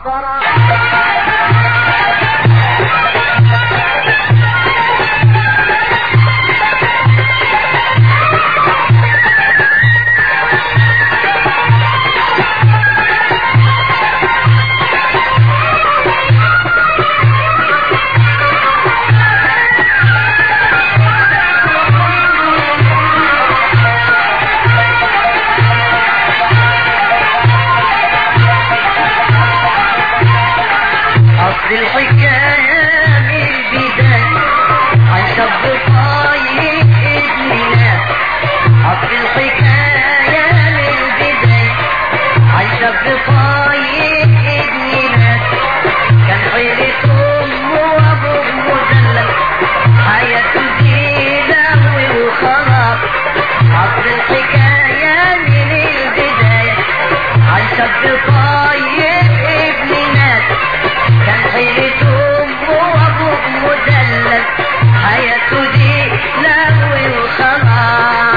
أصل الحكاية من البداية عن شاب طايق ابننا أصل الحكاية من البداية عن شاب طايق ابننا كان حيرة أمه وأبوه مدلل حياته زينة وخراب أصل الحكاية من البداية عن شاب طايق ابننا كان حيرة أمه وأبوه مدلل حياته دي لهو وخلاص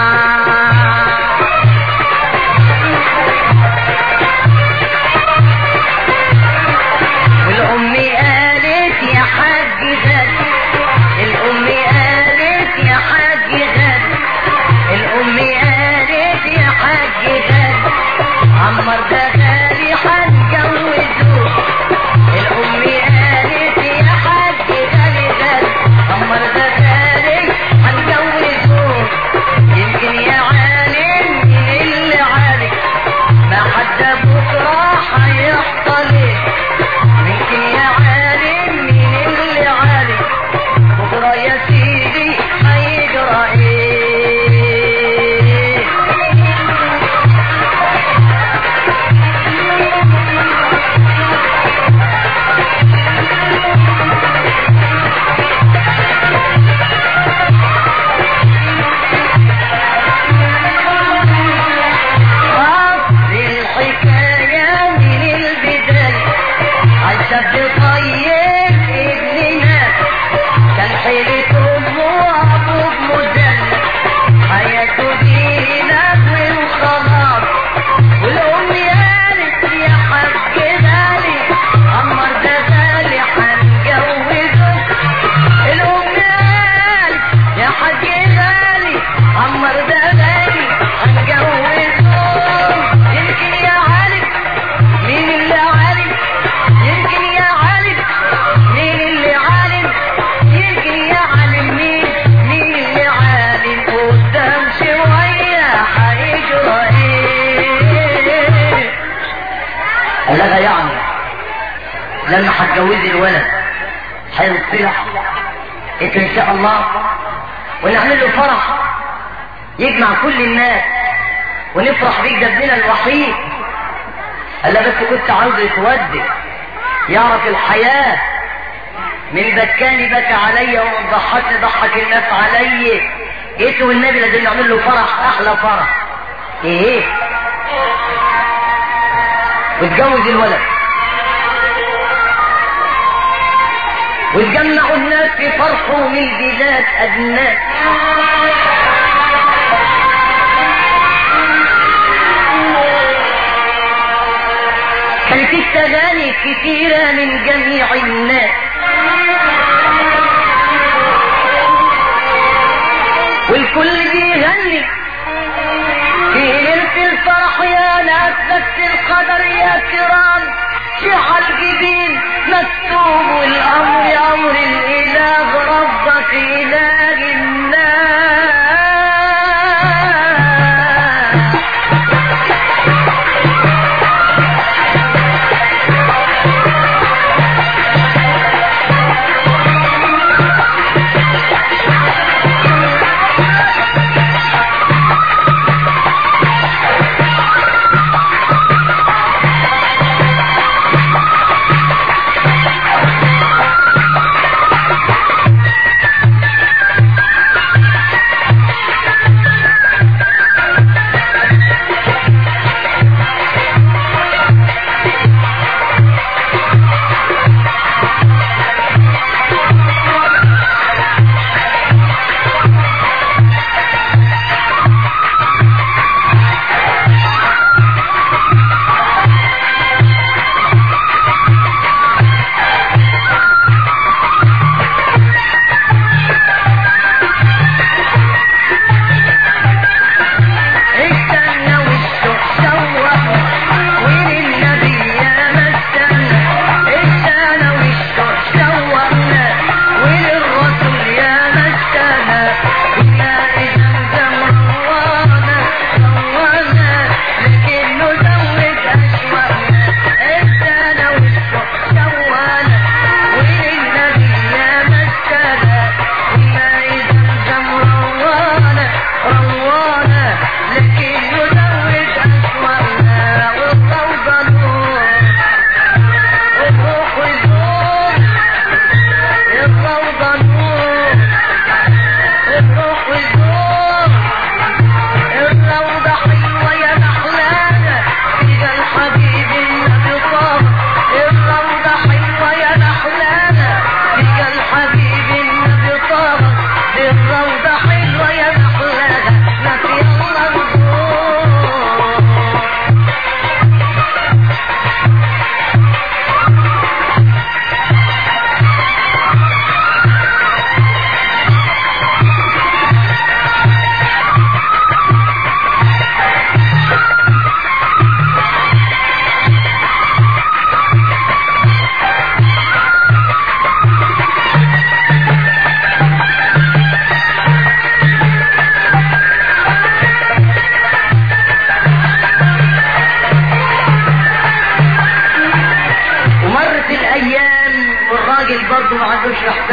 والأم قالت يا حاج غالي الأم قالت يا حاج غالي الأم قالت يا حاج غالي عمر ده غالي هنجوزه الأم قالت يا حاج غالي غالي عمر ده غالي هنجوزه يمكن يا عالم من اللي عالم ما حد بكرة هيحصل ايه يمكن يا عالم من اللي عالم بكرة يا سيدي هيجرى ايه أصل الحكاية من البداية عن شاب طيب ابننا كان حيلة أمه وأبوه مدلل حياته دي نبل وخلاص والأم قالت يا حاج غالي عمر ده غالي هنجوزه الأم قالت يا حاج غالي عمر ده غالي هنجوزه يمكن يا عالم مين اللي عالم يمكن يا عالم مين اللي عالم يمكن يا عالم مين مين اللي عالم قدام شوية هيجرى ايه لها يعني لما هتجوزي الولد هيصلح انت ان شاء الله ونعمل له فرح يجمع كل الناس ونفرح بيك ده ابننا الوحيد قال لها بس كنت عاوز يتودي يعرف الحياة من بكاني بكى عليا ومن ضحكني ضحك الناس عليا ايه والنبي لازم نعمل له فرح احلى فرح ايه واتجوز الولد واتجمعوا الناس في فرحه من البلاد أدناه كانت التغاني كثيرة من جميع الناس والكل بيغني في ليلة الفرح يا ناس بس القدر يا كرام شح الجبين مكتوب والأمر يا أمر الإله ربك إله الناس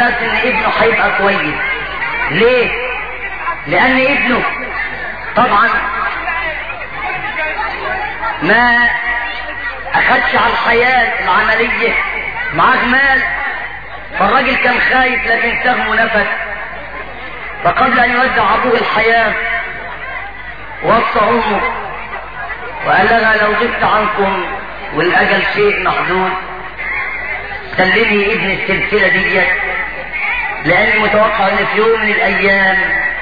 اساس ان ابنه هيبقى كويس ليه لان ابنه طبعا ما اخدش على الحياة العملية معاه مال فالراجل كان خايف لكن سهمه نفذ فقبل ان يودع ابوه الحياة وصى امه وقال لها لو غبت عنكم والاجل شيء محدود سلمي ابن السلسلة دي لاني متوقع ان في يوم من الايام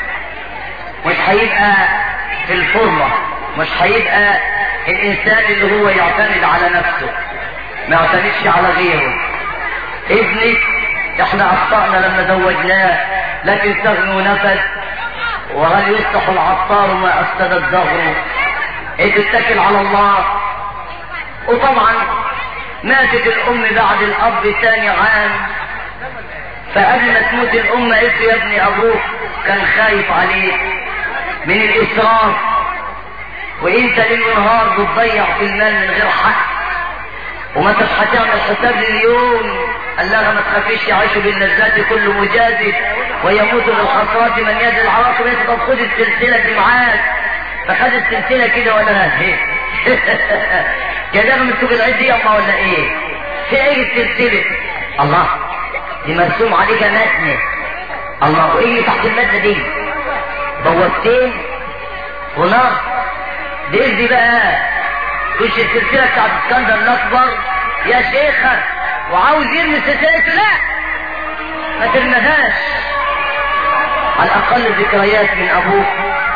مش هيبقى في الفورمة مش هيبقى الانسان اللي هو يعتمد على نفسه ما يعتمدش على غيره ابني احنا اخطأنا لما زوجناه لكن سهمه نفذ وهل يصلح العطار ما افسد الدهر ايه تتكل على الله وطبعا ماتت الام بعد الاب ثاني عام فقبل ما تموت الام قالت له يا ابني ابوك كان خايف عليك من الاسراف وانت ليل ونهار بتضيع في المال من غير حق وما انتش هتعمل حساب لليوم قال لها ما تخافيش يعيش باللذات كل مجازف ويموت بالخسرات من يد العواقب انت طب خد السلسله دي معاك فخد السلسله كده ولا ايه كده من سوق العيد دي اما ولا ايه في ايه السلسله الله دي مرسوم عليها متن الله وايه اللي تحت المتن دي بوابتين ونار دي دي بقى مش السلسله بتاعت اسكندر الاكبر يا شيخه وعاوز يرمي السلسله لا ما ترميهاش على الاقل ذكريات من ابوك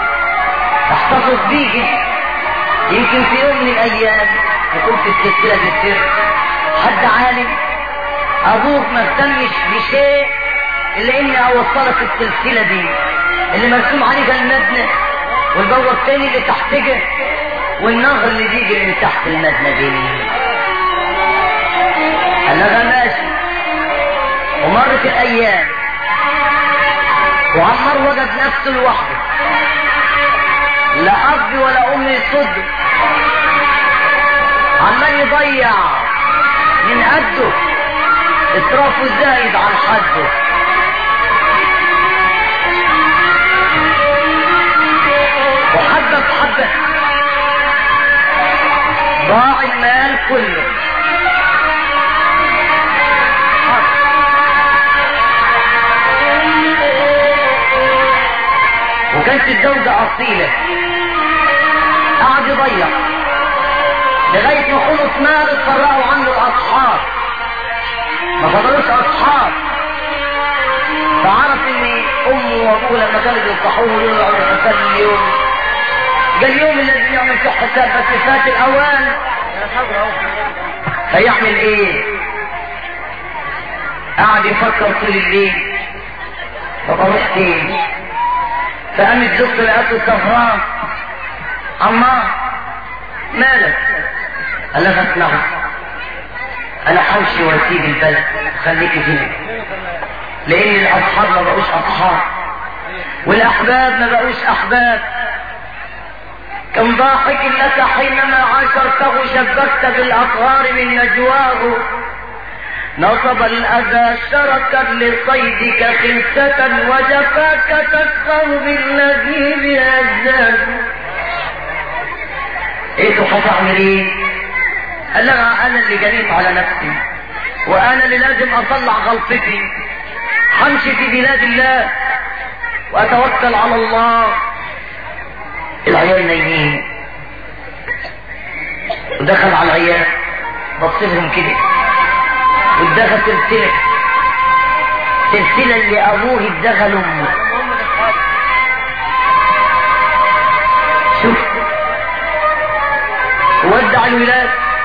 تحتفظ بيك يمكن في يوم من الايام يكون في السلسله دي سر حد عالم ابوك ما اهتمش بشيء الا اني اوصلك السلسله دي اللي مرسوم عليها المبنى والبوابه الثاني اللي تحتجه والنهر اللي بيجي من تحت المبنى دي قال لها ماشي ومرت الايام وعمر وجد نفسه لوحده لا اب ولا ام يصده عمال يضيع من قده اسرافه زايد عن حده وحبه بحبه ضاع المال كله وكانت الزوجة أصيلة قعد يضيع لغاية ما خلص مال اتفرقوا عنه الأصحاب ما فضلوش أصحاب فعرف إن أمه وأبوه لما كانوا بينصحوه يقولوا له اعمل حساب اليوم جاء اليوم الذي يعمل فيه حساب بس فات الأوان فيعمل إيه؟ قعد يفكر طول الليل طب أروح فين؟ فقامت زوجته لقته سهران عمار مالك قال لها اسمعي انا همشي واسيب البلد خليكي هنا لان الاصحاب ما بقوش اصحاب والاحباب ما بقوش احباب كم ضاحك لك حينما عاشرته شبكت بالاطهار من نجواه نصب الأذى شركا لصيدك خلسة وجفاك تسخر بالذي بأجزاك ايه هتعمل ايه؟ قال لها انا اللي جريت على نفسي وانا اللي لازم اطلع غلطتي همشي في بلاد الله واتوكل على الله العيال نايمين ودخل على العيال بص لهم كده وادخل سلسلة سلسلة اللي ابوه ادخل امه شوف ودع الولاد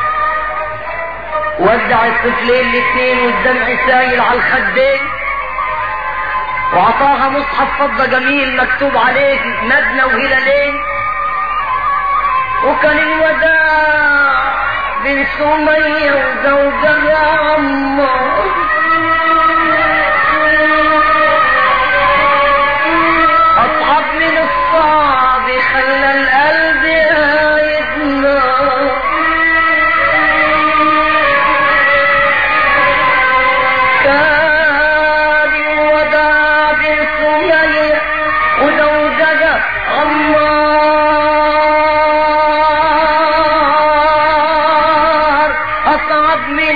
ودع الطفلين الاثنين والدمع سايل على الخدين وعطاها مصحف فضة جميل مكتوب عليه مبنى وهلالين وكان الوداع بن سمية وزوجها عمار أصعب من الصعب خلى القلب يدمر كان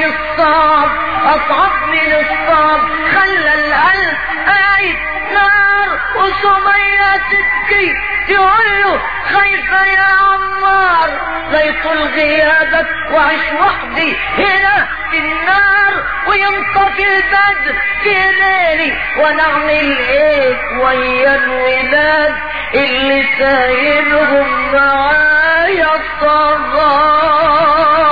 الصعب اصعب من الصعب خلى القلب قايد نار وسمية تبكي تقول له خايفة يا عمار لا يطول غيابك وعيش وحدي هنا في النار وينطفي البدر في ليلي وانا اعمل ايه ويا الولاد اللي سايبهم معايا الصغار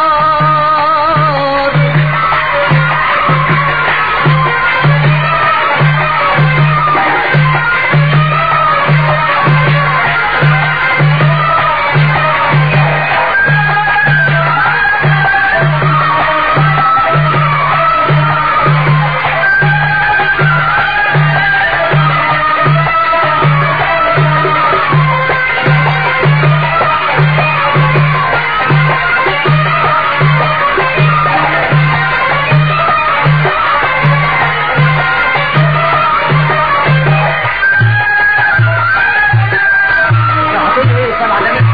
هتقول ايه طبعا لما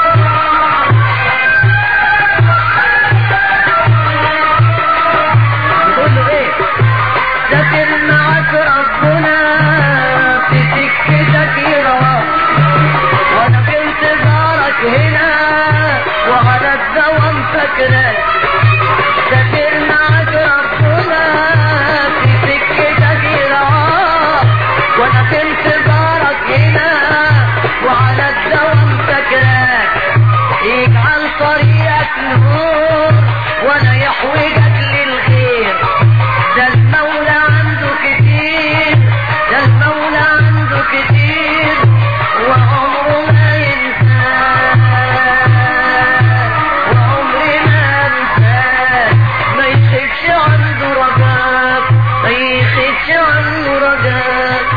بتقول له ايه سافر معاك ربنا في سكتك يرى وانا في انتظارك هنا وعلى الدوام فاكرك سافر معاك ربنا في سكتك يرى وانا في انتظارك هنا وعلى الدوام فاكرك يجعل طريقك نور ولا يحوجك للغير ده المولى عنده كتير ده المولى عنده كتير وعمره ما ينساك وعمري ما انساك ما يخفش عنده رجاك ما يخفش عنده رجاك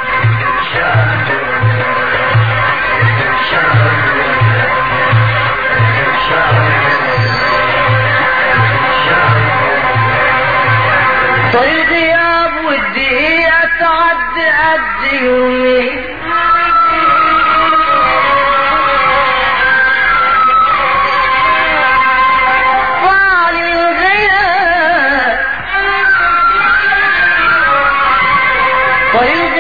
طريق غياب والدقيقة تعدي قد يومين طال الغياب طريق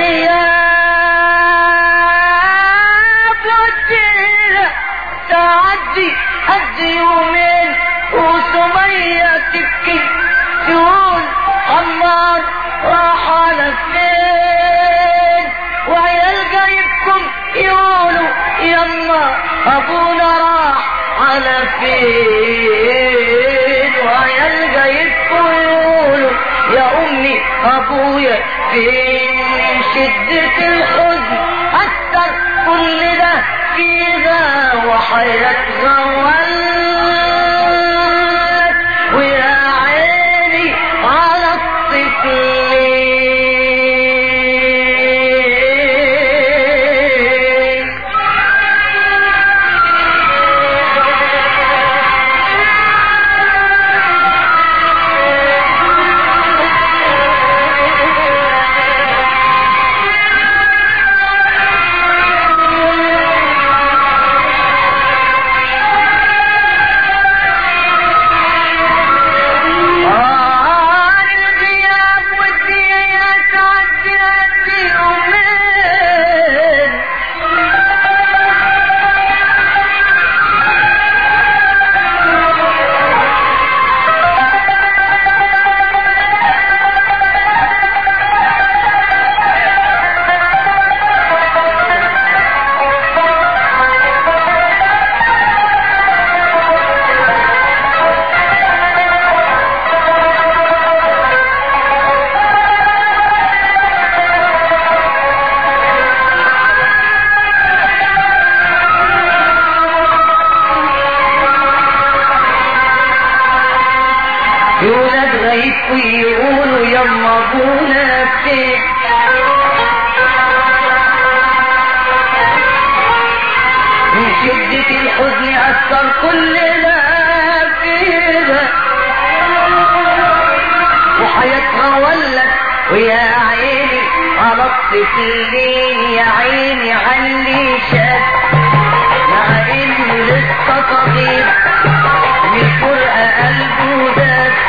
غياب والدقيقة تعدي قد يومين وسمية تبكي تقول عمار راح على فين وعيال جايبكم يقولوا يما ابونا راح على فين وعيال جايبكم يقولوا يا امي ابويا فين من شدة الحزن اكتر كل ده فيها وحياتها ولت ويا عيني على الطفلين آه الغياب والدنيا تعدي قد يومين يولد غيب ويقولوا يما ابونا فين من شدة الحزن أثر كل ده فيها وحياتها ولت ويا عيني على الطفلين يا عيني علي شاب مع انه لسه صغير من الفرقة قلبه داب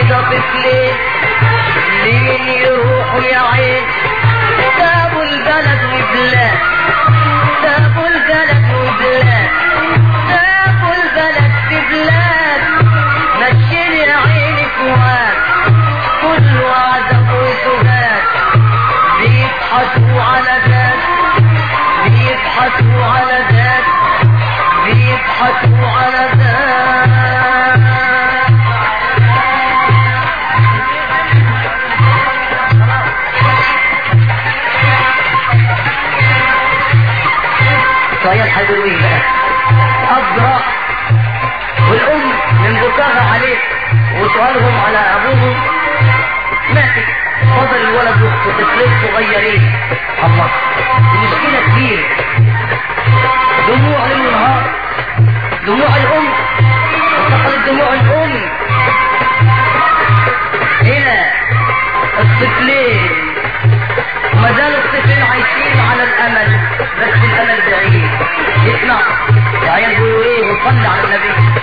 كده طفلين لمين يروحوا يا عين سابوا البلد وبلاد سابوا البلد وبلاد سابوا البلد في بلاد مشيني يا عيني فؤاد كله عذاب وسهاد بيبحثوا على ذات بيبحثوا على ذات بيبحثوا على ذات طيب حلوين بقى أبرع والأم من بكاها عليه وسؤالهم على أبوهم ماتت فضل الولد وطفلين صغيرين الله دي مشكلة كبيرة دموع ليل ونهار دموع الأم انتقلت دموع الأم إلى الطفلين وما زالوا الطفلين عايشين على الأمل بس الأمل بعيد اسمع يا عيال بيقولوا إيه وصلي على النبي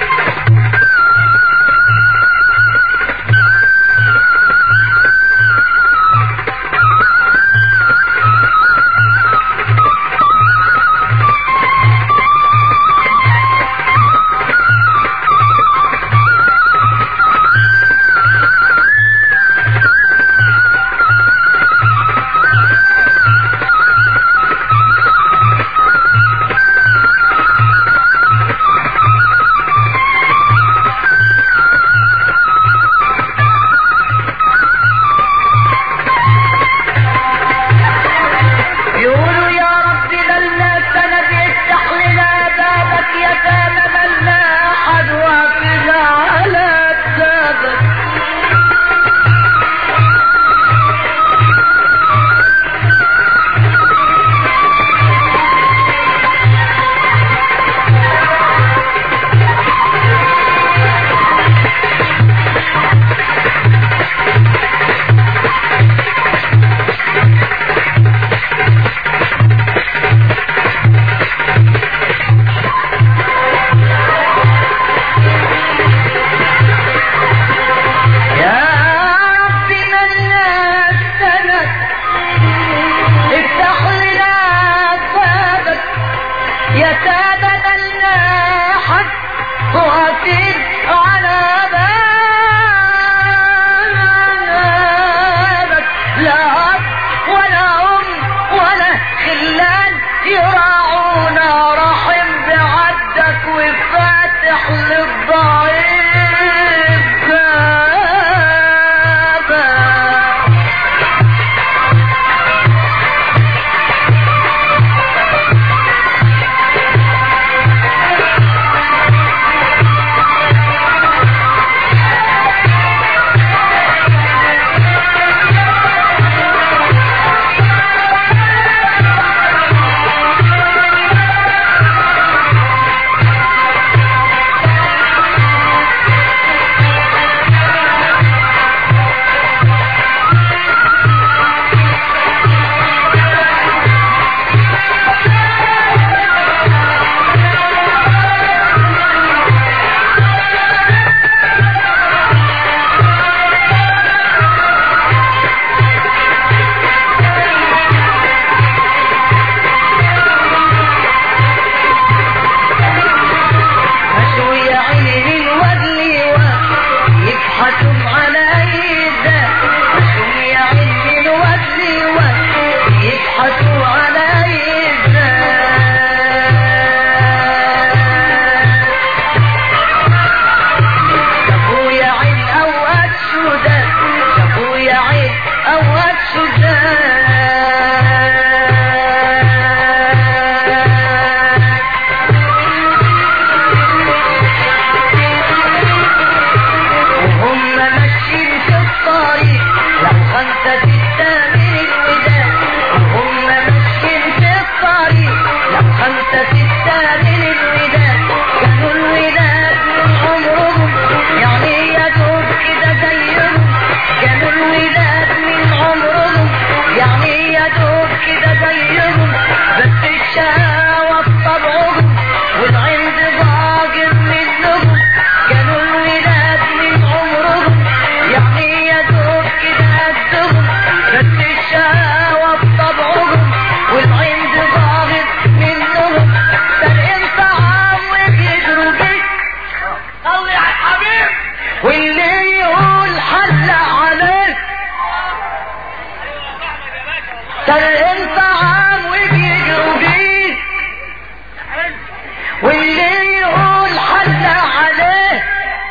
سرقين طعام وبيجروا بيه واللي يقول حل عليه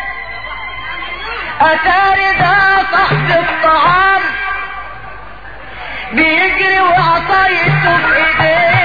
اتاري ده صاحب الطعام بيجري وعصايته في ايديه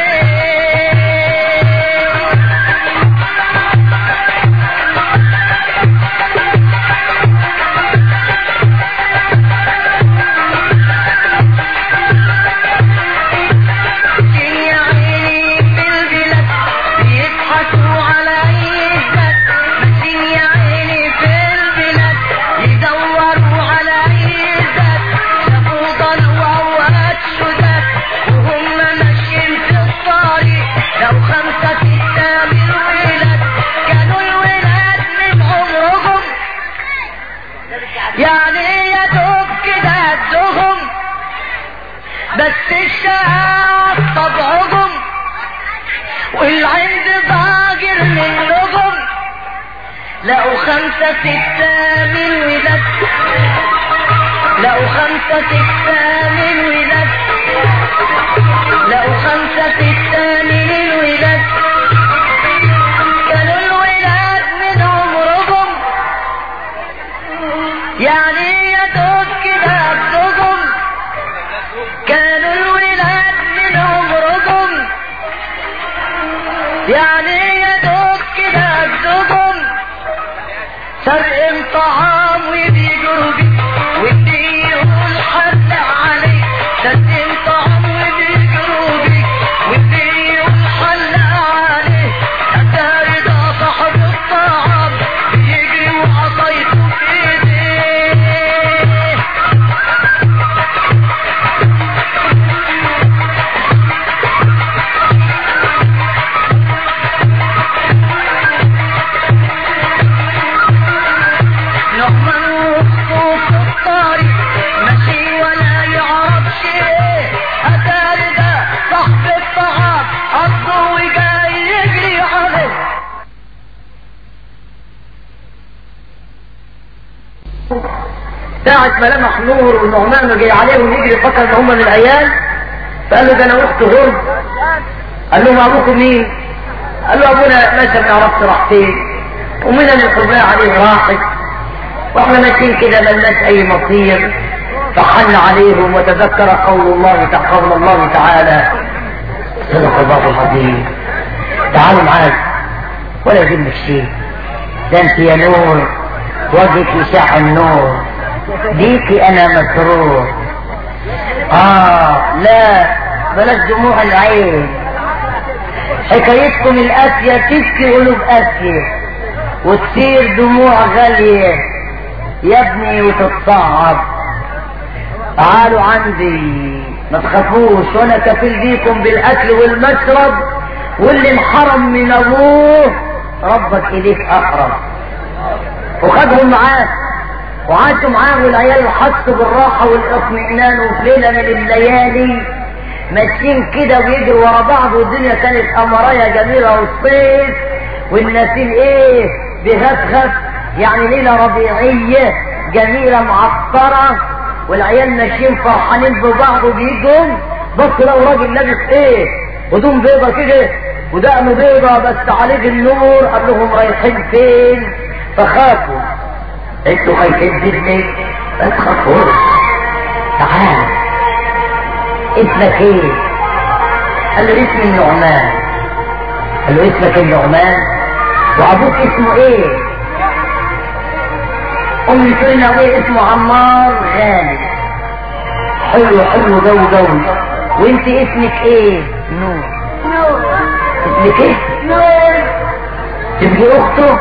يا عيني في البلاد بيضحكوا على عيدك يا عيني في البلاد يدوروا على عيدك شافوا ضلوة وأكشدك وهم ماشيين في الطريق لو خمسة ستة من الولاد كانوا الولاد من عمرهم يعني يا دوب كده قدهم بس الشقاق طبعهم والعند ضاجر منهم لقوا خمسة ستة من ولاد لقوا خمسة ستة من ولاد لقوا خمسة ستة من الولاد كانوا الولاد من عمرهم يعني يا دوب كده قدهم كانوا الولاد من عمرهم يعني يا دوب كده قدهم سرقين طعام وبيجروا بيه واللي يقول حد عليه سرقين طعام وبيجروا بيه واللي يقول حل عليه اتاري ده صاحب الطعام بيجري وعصايته في ايديه نعمان واخته في الطريق ماشي ولا يعرف شيء اتاري ده صاحب الطعام قصده وجاي يجري عليه ساعة ما لمح نور والنعمان جاي عليهم يجري فكر ان هم من العيال فقال له ده انا اخت غرب قال لهم ابوكم مين؟ قال له ابونا ماشي ما عرفت راح فين ومن الحرباء عليه راحت واحنا ماشيين كده ملناش اي مصير فحن عليهم وتذكر قول الله تع- قول الله تعالى صدق الله العظيم تعالوا معاك ولا يهمك شيء ده انت يا نور وجهك يشع النور بيكي انا مسرور اه لا بلاش دموع العين حكايتكم القاسية تبكي قلوب قاسية وتصير دموع غالية يا ابني وتتصعب تعالوا عندي ما تخافوش وانا كفيل بيكم بالاكل والمشرب واللي انحرم من ابوه ربك اليك اقرب وخدهم معاه وعاشوا معاه والعيال حسوا بالراحة والاطمئنان وفي ليلة من الليالي ماشيين كده ويجروا ورا بعض والدنيا كانت قمراية جميلة والصيف والنسيم ايه بغفغف يعني ليلة ربيعية جميلة معطرة والعيال ماشيين فرحانين ببعض وبيجوا بص لو راجل لابس ايه هدوم بيضة كده ودقنه بيضة بس عليه النور قال لهم رايحين فين فخافوا انتوا خايفين مني ما تخافوش تعال اسمك ايه قال له اسمي النعمان قال له اسمك النعمان وابوك اسمه ايه امي تقولنا ايه اسمه عمار غالي حلو حلو جو جو وانت اسمك ايه نور نور اسمك ايه نور تبقي اخته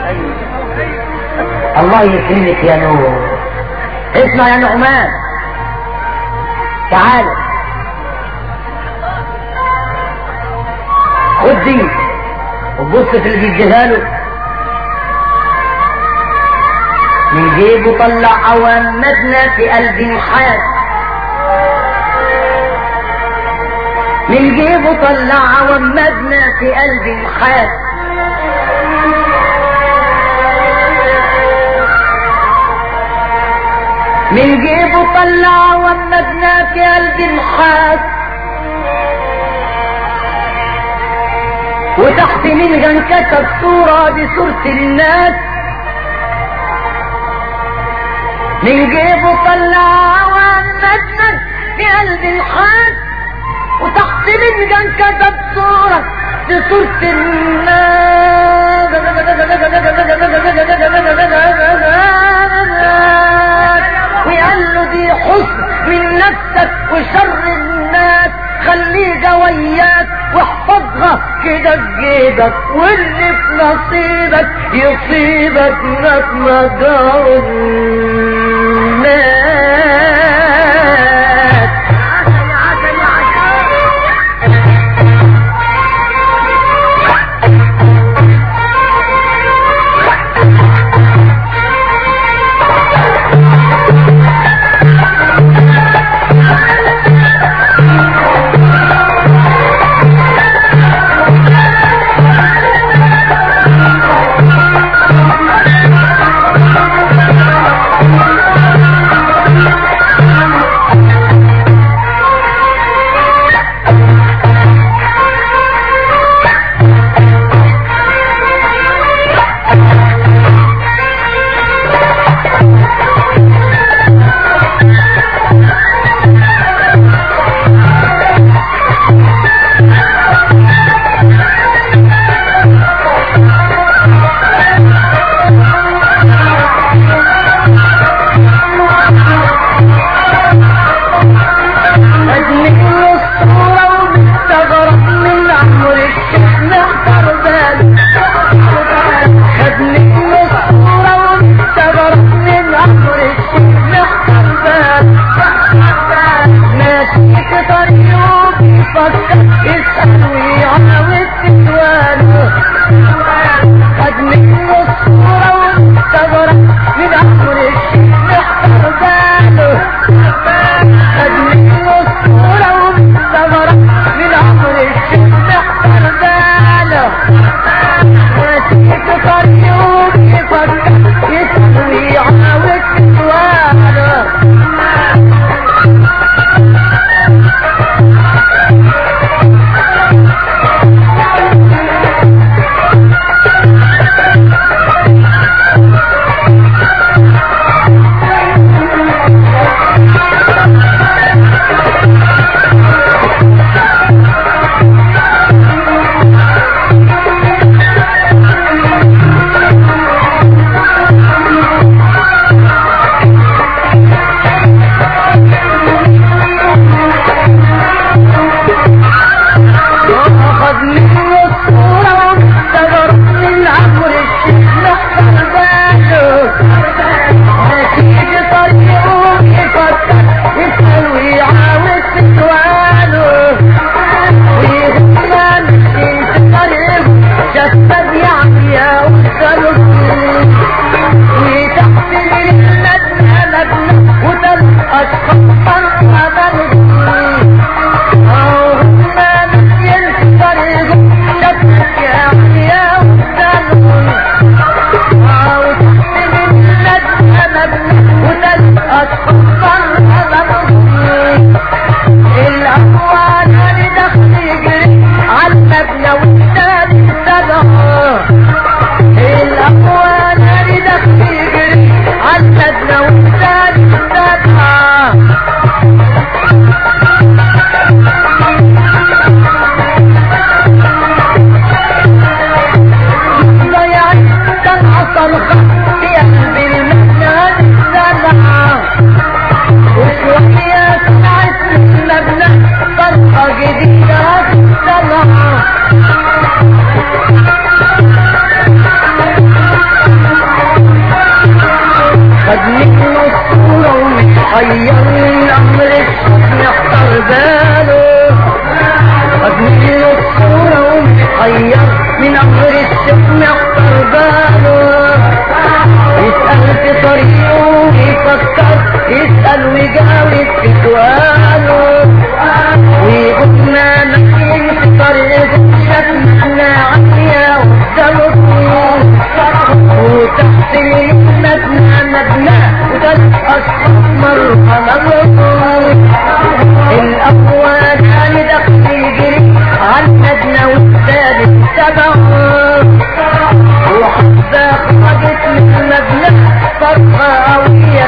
الله يكرمك يا نور اسمع يا نعمان تعال خد دي وبص في اللي بيديها له من جيبه طلع عوامدنا في قلب محاد من جيبه طلع عوامدنا في قلب محاد من جيبه طلع ومدنا في قلب محاد وتحت مين كان كتب صورة بصورة الناس من جيبه طلع ومدمد في قلب الحاس وتحت مين كان كتب صورة بصورة الناس وقال له دي حسن من نفسك وشر الناس خليها وياك واحفظها كده في جيبك واللي في نصيبك يصيبك لك مدار الناس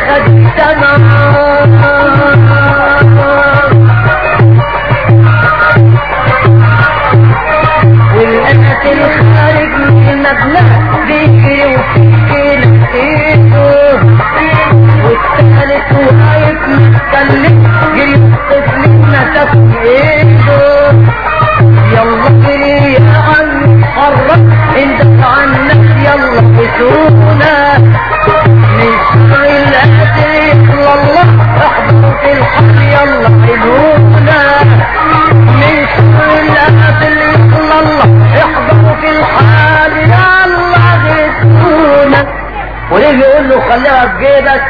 خد السماء والقتل خارج من المبنى بيجري وفي ايده والثالث واقف متكلم جري الطفل مسك ايده يلا جري يا عم حرك انت عنك يلا بسونا من شر القتل يلا الله احضر في الحر يلا حلونا من شر القتل يلا الله احضر في الحال يلا غسونا وليه يقول له خليها في جيبك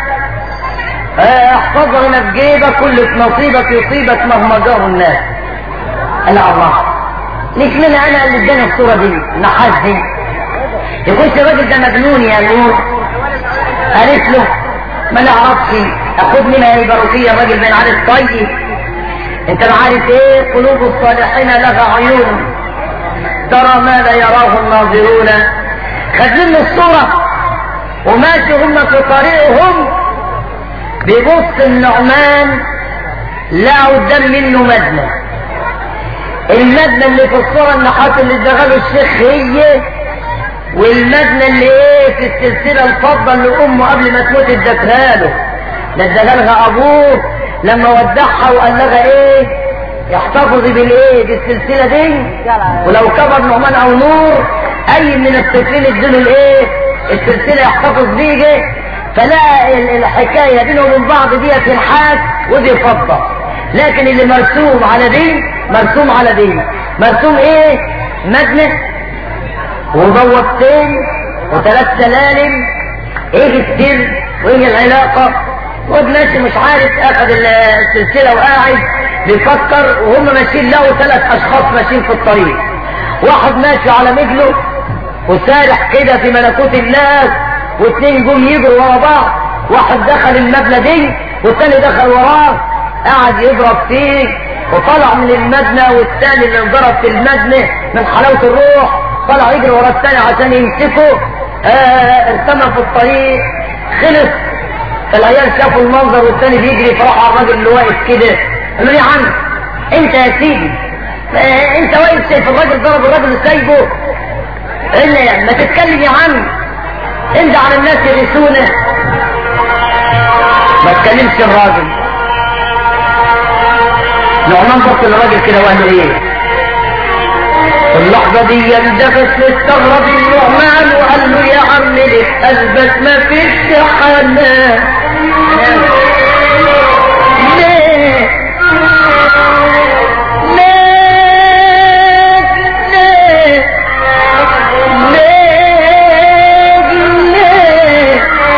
اه، احفظها هنا في جيبك كل في نصيبك يصيبك مهما جار الناس انا الله ليش من انا اللي اداني الصورة دي نحاس دي يكونش الراجل ده مجنون يا نور قالت له ما نعرفش اخد منها البروسية الراجل بين عارف طيب انت ما عارف ايه قلوب الصالحين لها عيون ترى ما لا يراه الناظرون خد منه الصورة وماشي هم في طريقهم بيبص النعمان لا قدام منه مدنة المدنة اللي في الصورة النحات اللي اشتغلوا الشيخ هي والمدنة اللي ايه في السلسلة الفضة اللي امه قبل ما تموت ادتها له ده ادالها ابوه لما ودعها وقال لها ايه يحتفظي بالايه بالسلسلة دي ولو كبر نعمان او نور اي من الطفلين ادوا الايه السلسلة يحتفظ بيه فلا ال- الحكاية بينهم وبين بعض دي تنحاس ودي فضة لكن اللي مرسوم على دي مرسوم على دي مرسوم ايه مدنة وبوابتين وثلاث سلالم ايه السر وايه العلاقة واد ماشي مش عارف اخذ ال- السلسلة وقاعد بيفكر وهم ماشيين لقوا ثلاث اشخاص ماشيين في الطريق واحد ماشي على مجله وسارح كده في ملكوت الله واثنين جم يجروا ورا بعض واحد دخل المبنى دي والثاني دخل وراه قعد يضرب فيه وطلع من المبنى والثاني اللي انضرب في المبنى من حلاوة الروح طلع يجري ورا الثاني عشان يمسكه آه ارتمى في الطريق خلص فالعيال شافوا المنظر والثاني بيجري فراح على الراجل اللي واقف كده قال له يا عم انت يا سيدي آه انت واقف شايف الراجل ضرب الراجل سايبه الا ما تتكلم يا عم انت على الناس يرثونه ما تكلمش الراجل نعمان بص للراجل كده وقال له ايه في اللحظة دي يندفس استغرب النعمان وقال له يا عم ليه اثبت ما فيش حنان ليه ليه ليه ليه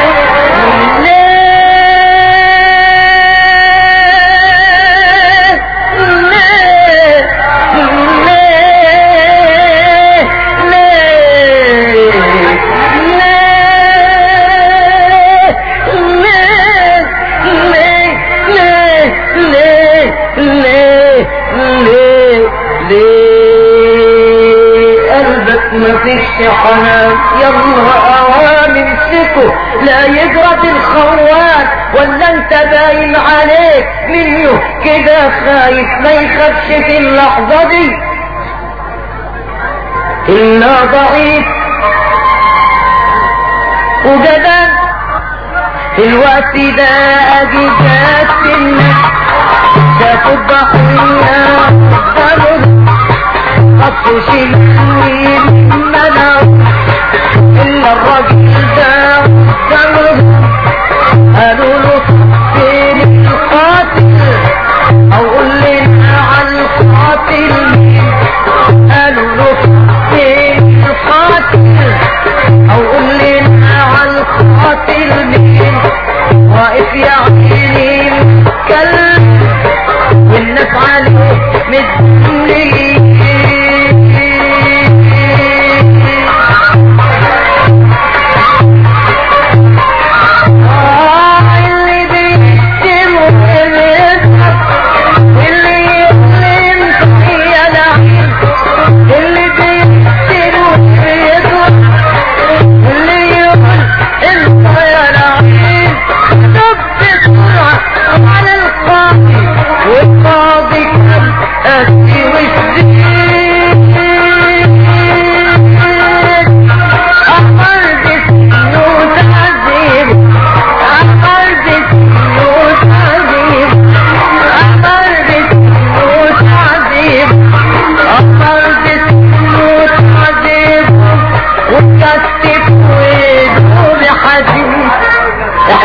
مفيش حنان يلا اوام امسكه لا يجرد الخوان ولا انت باين عليك منه كده خايف ما يخافش في اللحظة دي إلا ضعيف وجبان في الوقت ده اجي جات الناس تاخد ضحية قالوا خطوا شيلوني منع إلا الراجل ده قالوا قالوا له فين القاتل أو قول لنا عن القاتل مين قالوا له فين القاتل أو قول لنا عن القاتل مين واقف يا عيني كلب والناس عليه مدلين آه اللي بيشتم ويضحك واللي يظلم يا لعين اللي بيشتم ويضحك واللي يقول انت يا لعين ده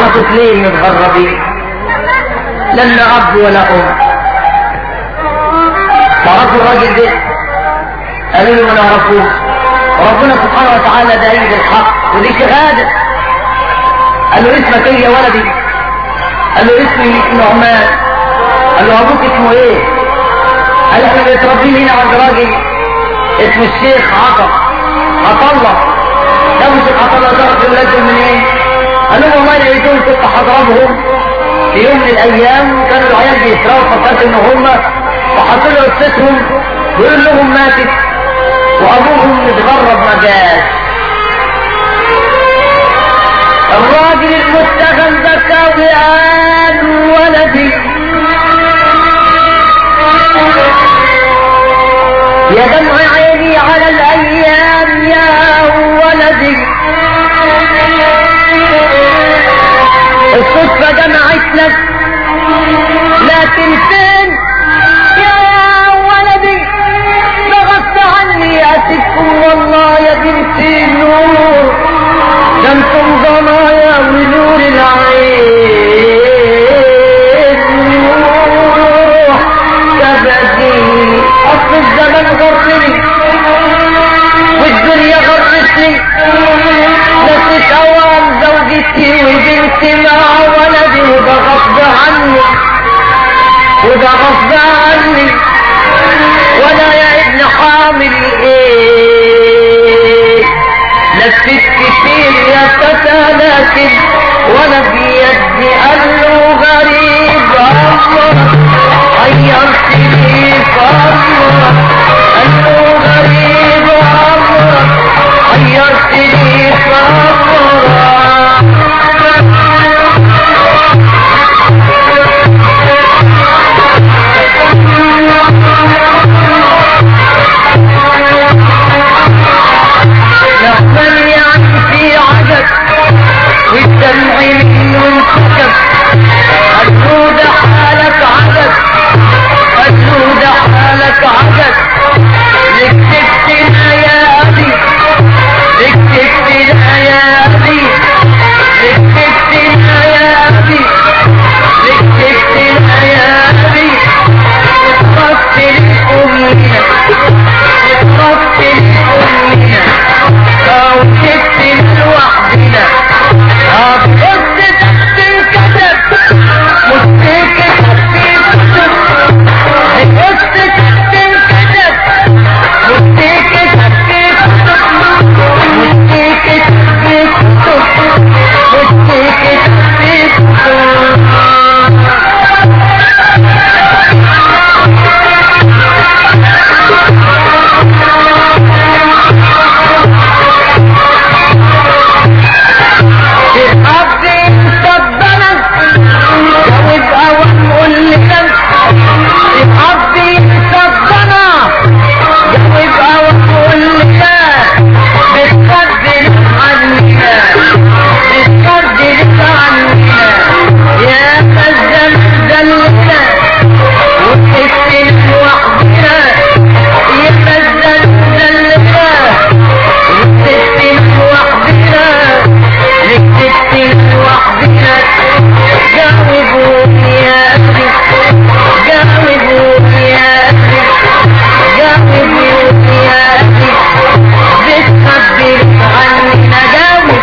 طفلين متغربين لنا اب ولا ام تعرفوا الراجل ده قالوا له ما نعرفوش ربنا سبحانه وتعالى دليل الحق ودي شهاده قال له اسمك ايه يا ولدي قال له اسمي نعمان قال له ابوك اسمه ايه قال احنا متربيين هنا عند راجل اسمه الشيخ عطا عطا الله ده مش عطا الله ده ولادهم منين قال لهم والله لقيتهم كنت حضربهم في يوم من الايام كانوا العيال بيسرقوا فكرت ان هم وحطوا له قصتهم بيقول لهم ماتت وابوهم متغرب ما جاش الراجل المتهم بكى وقال ولدي يا دمع عيني على الايام يا ولدي الصدفة جمعت لك لكن فين يا ولدي ضغطت عني يا ستكم والله يا بنتي النور ده انتم ضنايا ونور العين نور كبدي اصل الزمن غرني والدنيا غرتني نسيت اوام زوجتي وبنتي مع ولدي وده غصب عني وده غصب عني وانا يا ابن حامل ايه لفت كتير يا فتى لكن وانا بيدي قال له غريب الله غيرتني فالله قال له غريب الله غيرتني فالله لحظا يعني في عجب والدمع منه انسكب قالوا ده حالك عجب قالوا ده حالك عجب لكتبتنا يا ابي لكتبتنا يا ابي لكتبتنا يا ابي لكتبتنا يا ابي اتركت لامنا اتركت لامنا او جبت لوحدنا طب بص تحت الكتب مستيك تحت الكتب بص تحت الكتب مستيك تحت الكتب مستيك تحت الكتب مستيك تحت الأرض صدنا جاوب أول قول لكم الأرض صدنا جاوب أول قول لكم بتقدر عننا بتقدر عننا يا خزن دلنا وتكتب وحدنا يا خزن دلنا وتكتب وحدنا لكتبت وحدنا جاوبوني يا أخي جاوبوني يا أخي جاوبوني يا أخي بتخبر عننا جاوب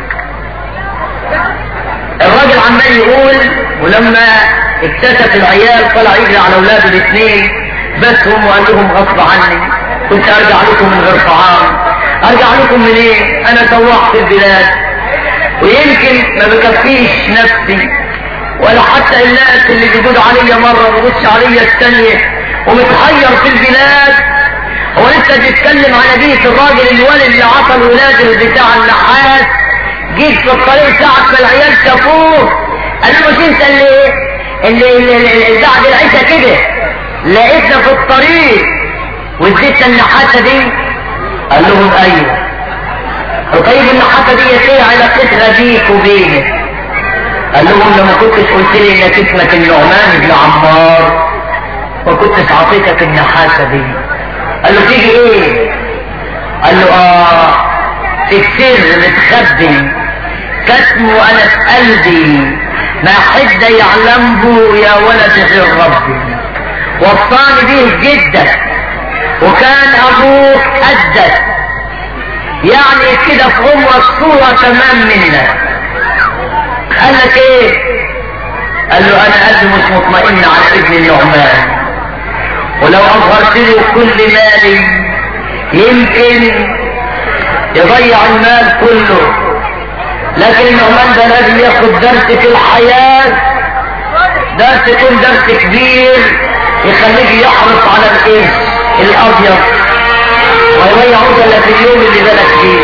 الراجل عمال يقول ولما اكتشف العيال طلع يجري على اولاده الاثنين بس هم وقال لهم غصب عني كنت ارجع لكم من غير طعام ارجع لكم منين انا سوحت البلاد ويمكن ما بكفيش نفسي ولا حتى الناس اللي بيقولوا عليا مرة بيبص عليا الثانية ومتحير في البلاد هو لسه بيتكلم عن قضية الراجل الولي اللي عطى الولاد بتاع النحاس جيت في الطريق ساعة ما العيال شافوه قال له مش انت اللي اللي, اللي, اللي بعد العشاء كده لقيتنا في الطريق واديتنا النحاسة دي قال لهم ايوه وطيب النحاسة دي ايه علاقتها بيك وبينك قال لهم لما كنتش قلت لي انك اسمك النعمان بن عمار ما كنتش عطيتك النحاسة دي قال له تيجي ايه قال له اه في السر متخبي كتمه انا في قلبي ما حد يعلم به يا ولد غير ربي وصاني به جدك وكان ابوك قدك يعني كده في عمرك صورة تمام منك قال لك ايه قال له انا قلبي مش مطمئن على ابن النعمان ولو اظهرت له كل مالي يمكن يضيع المال كله لكن النعمان ده لازم ياخد درس في الحياة درس يكون درس كبير يخليك يحرص على الايه الابيض ويضيعوك الا في اليوم اللي بالك فيه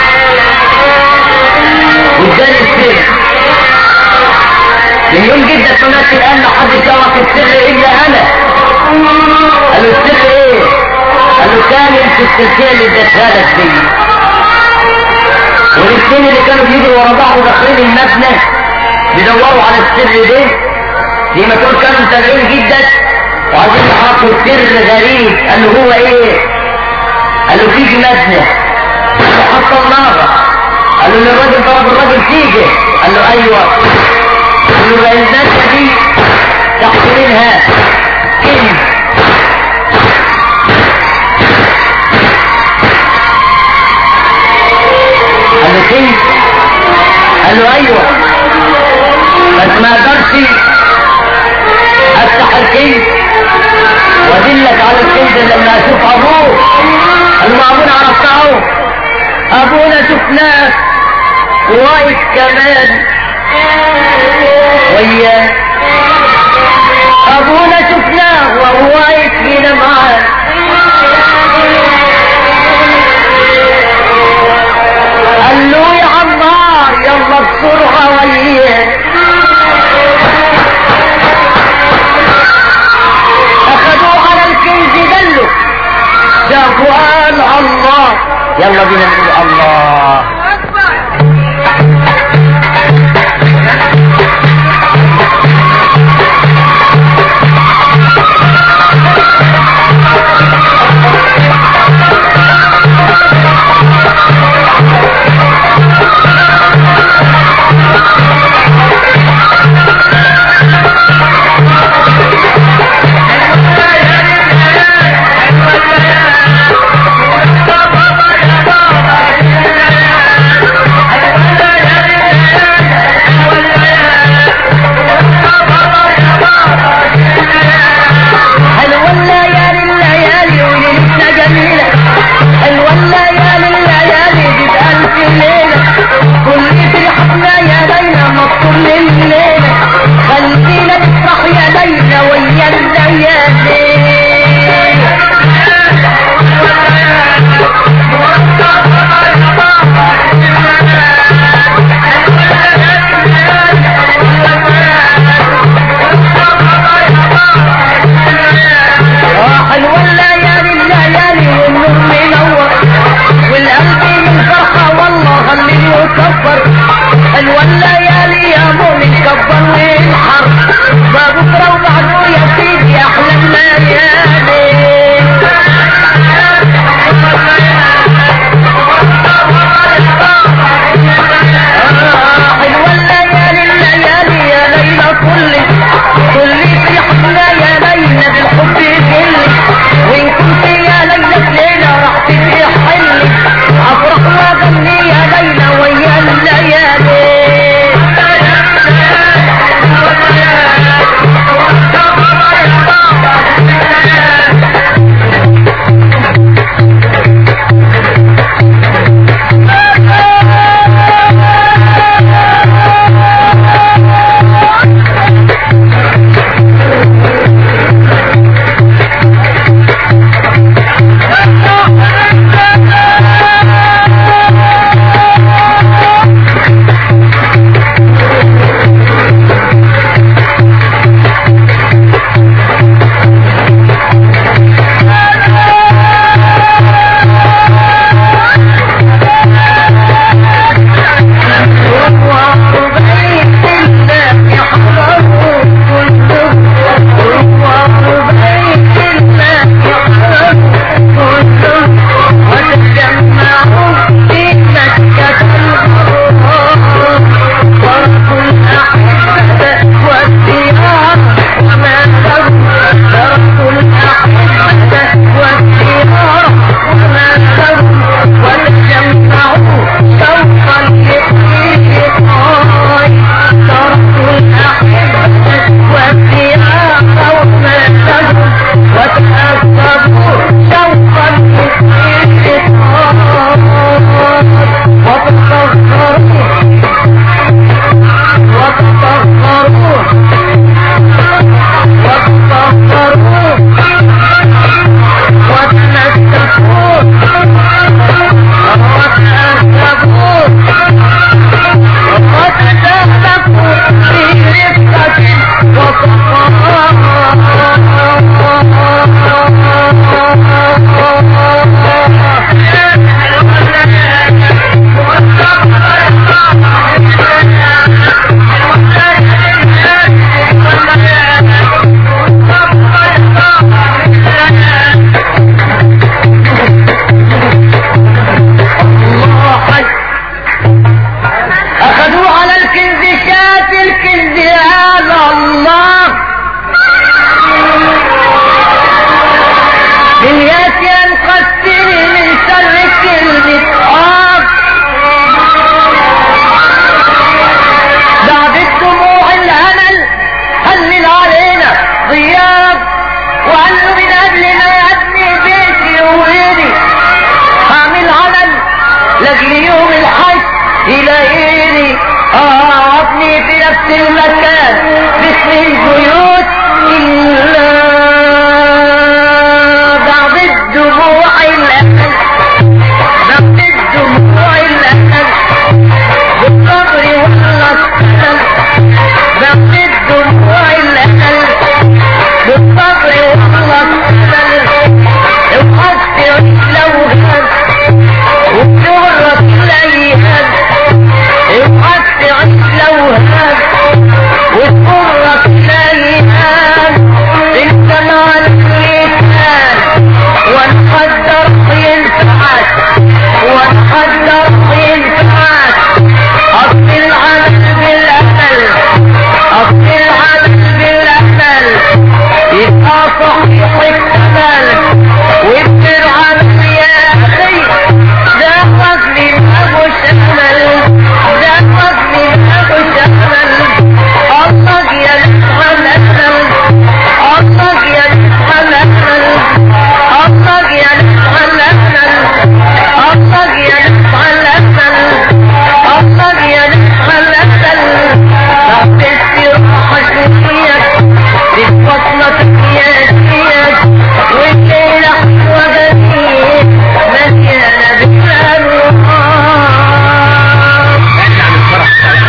واداني السر من يوم جدك ما مات الان ما حدش يعرف السر الا انا قال له السر ايه قال له كامل في السلسله اللي اديتها لك دي والاثنين اللي كانوا بيجروا ورا بعض داخلين المبنى بيدوروا على السر ده زي ما تقول كانوا متابعين جدك وعايزين يعرفوا سر غريب قال له هو ايه قال له فيجي مبنى قال له حط النار قال له للراجل ضرب الراجل فيجي قال له ايوه قال له الناس دي تحت منها كلمة قال له كيف قال له ايوه بس ما اقدرش افتح الكيس وادلك على الكيس لما اشوف ابوه قال له ابونا عرفته ابونا شفناه واقف كمان وياه ابونا شفناه وهو واقف فينا معاه قال له يا عمار يلا بسرعه وياه اخذوه على الكنز دلوا شافوا قال الله يلا بينا نقول الله نفس المكان باسم البيوت إلا بعض الدموع الأمل بعض الدموع الأمل بالصبر ولا السلام بعض الدموع الأمل بالصبر ولا السلام وحتى لو هان وبتغرق الأيام اوعى تعيش لو هان وتغرق الأيام انت مع اللسان ونقدر ينفعك ونقدر ينفعك أصل العمل بالأمل أصل العمل بالأمل يبقى صحيح الكمال ويصير عمل يا أخي ده قصدي ما مش أمل ده قصدي ما مش أمل الله يا نفهم أمل الله يا نفهم أمل الله يا نفهم أمل الله يا نفهم أمل الله يا نفهم أمل بعد استراحة شوية بالبطنة سياسية والليلة حلوة جميل مليانة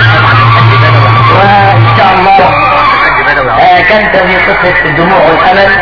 بالأنوار وإن شاء الله آه كانت هذه قصة الدموع والأمل